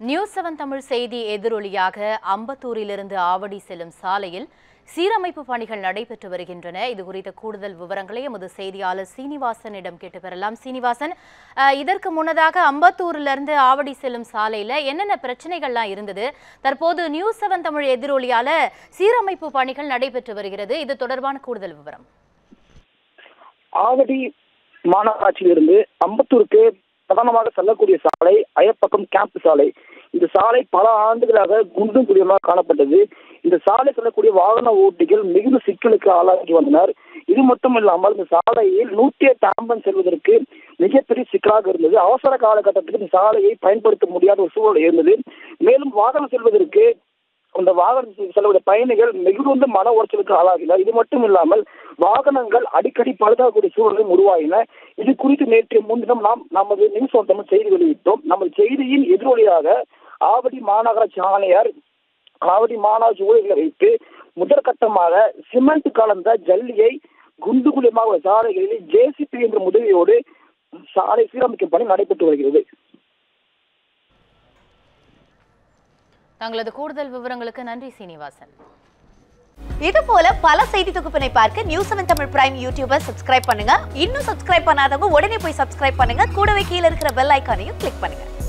news seven Tamil செய்தி எதிரொலியாக அம்பத்தூரிலிருந்து ஆவடி செல்லும் சாலையில் சீரமைப்பு பணிகள் நடைபெற்று வருகின்றன இது குறித்த கூடுதல் விவரங்களை எமது செய்தியாளர் சீனிவாசனிடம் கேட்டு பெறலாம் சீனிவாசன் அஹ், இதற்கு முன்னதாக அம்பத்தூரிலிருந்து ஆவடி செல்லும் சாலையில என்னென்ன பிரச்சனைகள்லாம் இருந்தது தற்போது நியூஸ் செவன் தமிழ் எதிரொலியால சீரமைப்பு பணிகள் நடைபெற்று வருகிறது இது தொடர்பான கூடுதல் விவரம் ஆவடி மாநகராட்சியிலிருந்து அம்பத்தூருக்கு பிரதானமாக செல்லக்கூடிய சாலை அயப்பக்கம் கேம்ப் சாலை இந்த சாலை பல ஆண்டுகளாக குண்டும் குடியுமாக காணப்பட்டது இந்த சாலை செல்லக்கூடிய வாகன ஓட்டிகள் மிகுந்த சிக்கலுக்கு ஆளாகி வந்தனர் இது மட்டும் இல்லாமல் இந்த சாலையில் நூற்றி எட்டு ஆம்புலன்ஸ் செல்வதற்கு மிகப்பெரிய சிக்கலாக இருந்தது அவசர காலகட்டத்துக்கு இந்த சாலையை பயன்படுத்த முடியாத ஒரு சூழல் இருந்தது மேலும் வாகனம் செல்வதற்கு அந்த வாகனத்தில் செல்லக்கூடிய பயணிகள் மிகுந்த மன உளைச்சலுக்கு ஆளாகினர் இது மட்டும் இல்லாமல் வாகனங்கள் அடிக்கடி பழுதாகக்கூடிய சூழலும் உருவாகின இது குறித்து நேற்று முன்தினம் நாம் நமது நியூஸ் ஆன் தமிழ் செய்தி வெளியிட்டோம் நமது செய்தியின் எதிரொலியாக ஆவடி மாநகராட்சி ஆணையர் ஆவடி மாநகராட்சி ஊழியர்களை வைத்து முதற்கட்டமாக சிமெண்ட் கலந்த ஜல்லியை குண்டு குழியமாக உள்ள சாலைகளில் ஜேசிபி என்ற உதவியோடு சாலை சீரமைக்கும் பணி நடைபெற்று வருகிறது தங்களது கூடுதல் விவரங்களுக்கு நன்றி சீனிவாசன் இது போல பல செய்தி தொகுப்பினை பார்க்க news seven Tamil prime YouTuber subscribe பண்ணுங்க இன்னும் சப்ஸ்கிரைப் பண்ணாதவங்க உடனே போய் சப்ஸ்கிரைப் பண்ணுங்க கூடவே கீழே இருக்கிற பெல் ஐக்கானையும் கிளிக் பண்ணுங்க